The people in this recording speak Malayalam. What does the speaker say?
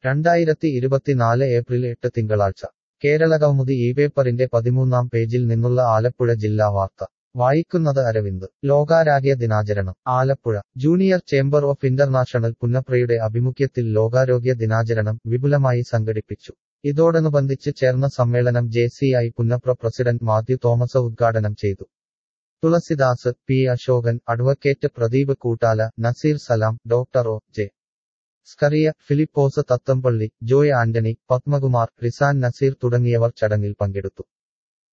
രണ്ടായിരത്തി ഇരുപത്തിനാല് ഏപ്രിൽ എട്ട് തിങ്കളാഴ്ച കേരളകൗമുദി ഈ പേപ്പറിന്റെ പതിമൂന്നാം പേജിൽ നിന്നുള്ള ആലപ്പുഴ ജില്ലാ വാർത്ത വായിക്കുന്നത് അരവിന്ദ് ലോകാരോഗ്യ ദിനാചരണം Alappuzha junior chamber of international പുന്നപ്രയുടെ ആഭിമുഖ്യത്തിൽ ലോകാരോഗ്യ ദിനാചരണം വിപുലമായി സംഘടിപ്പിച്ചു ഇതോടനുബന്ധിച്ച് ചേർന്ന സമ്മേളനം J C I Punnapra president Mathew Thomas ഉദ്ഘാടനം ചെയ്തു Thulasidas P Asokan advocate Pradeep Koottala Nazeer Salam doctor O J Scaria Philipose Thathampally Joy Antony Padmakumar Rizan Nazeer തുടങ്ങിയവർ ചടങ്ങിൽ പങ്കെടുത്തു